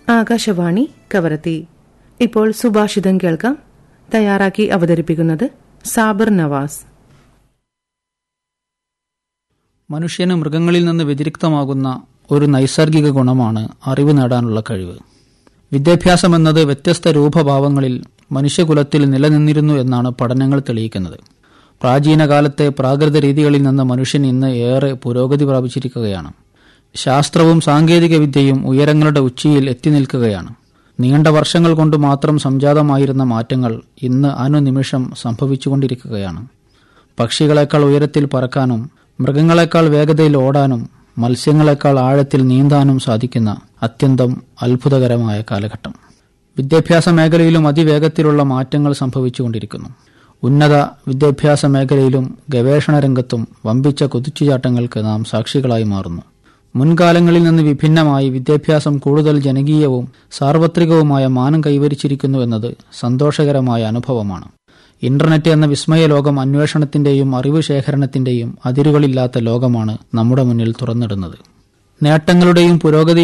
ആകാശവാണി കവരത്തി ഇപ്പോൾ സുഭാഷിതം കേൾക്കാം തയ്യാറാക്കി അവതരിപ്പിക്കുന്നത് സാബർ നവാസ് മനുഷ്യന് മൃഗങ്ങളിൽ നിന്ന് വ്യതിരിക്തമാകുന്ന ഒരു നൈസർഗിക ഗുണമാണ് അറിവ് നേടാനുള്ള കഴിവ് വിദ്യാഭ്യാസം എന്നത് വ്യത്യസ്ത രൂപഭാവങ്ങളിൽ മനുഷ്യകുലത്തിൽ നിലനിന്നിരുന്നു എന്നാണ് പഠനങ്ങൾ തെളിയിക്കുന്നത് പ്രാചീന കാലത്തെ പ്രാകൃത രീതികളിൽ നിന്ന് മനുഷ്യൻ ഇന്ന് ഏറെ പുരോഗതി പ്രാപിച്ചിരിക്കുകയാണ് ശാസ്ത്രവും സാങ്കേതിക വിദ്യയും ഉയരങ്ങളുടെ ഉച്ചിയിൽ എത്തി നിൽക്കുകയാണ് നീണ്ട വർഷങ്ങൾ കൊണ്ട് മാത്രം സംജാതമായിരുന്ന മാറ്റങ്ങൾ ഇന്ന് അനുനിമിഷം സംഭവിച്ചുകൊണ്ടിരിക്കുകയാണ് പക്ഷികളെക്കാൾ ഉയരത്തിൽ പറക്കാനും മൃഗങ്ങളെക്കാൾ വേഗതയിൽ ഓടാനും മത്സ്യങ്ങളെക്കാൾ ആഴത്തിൽ നീന്താനും സാധിക്കുന്ന അത്യന്തം അത്ഭുതകരമായ കാലഘട്ടം വിദ്യാഭ്യാസ മേഖലയിലും അതിവേഗത്തിലുള്ള മാറ്റങ്ങൾ സംഭവിച്ചുകൊണ്ടിരിക്കുന്നു ഉന്നത വിദ്യാഭ്യാസ മേഖലയിലും ഗവേഷണ രംഗത്തും വമ്പിച്ച കുതിച്ചുചാട്ടങ്ങൾക്ക് നാം സാക്ഷികളായി മാറുന്നു മുൻകാലങ്ങളിൽ നിന്ന് വിഭിന്നമായി വിദ്യാഭ്യാസം കൂടുതൽ ജനകീയവും സാർവത്രികവുമായ മാനം കൈവരിച്ചിരിക്കുന്നു എന്നത് സന്തോഷകരമായ അനുഭവമാണ് ഇന്റർനെറ്റ് എന്ന വിസ്മയ ലോകം അന്വേഷണത്തിന്റെയും അറിവ് ശേഖരണത്തിന്റെയും അതിരുകളില്ലാത്ത ലോകമാണ് നമ്മുടെ മുന്നിൽ തുറന്നിടുന്നത് നേട്ടങ്ങളുടെയും പുരോഗതി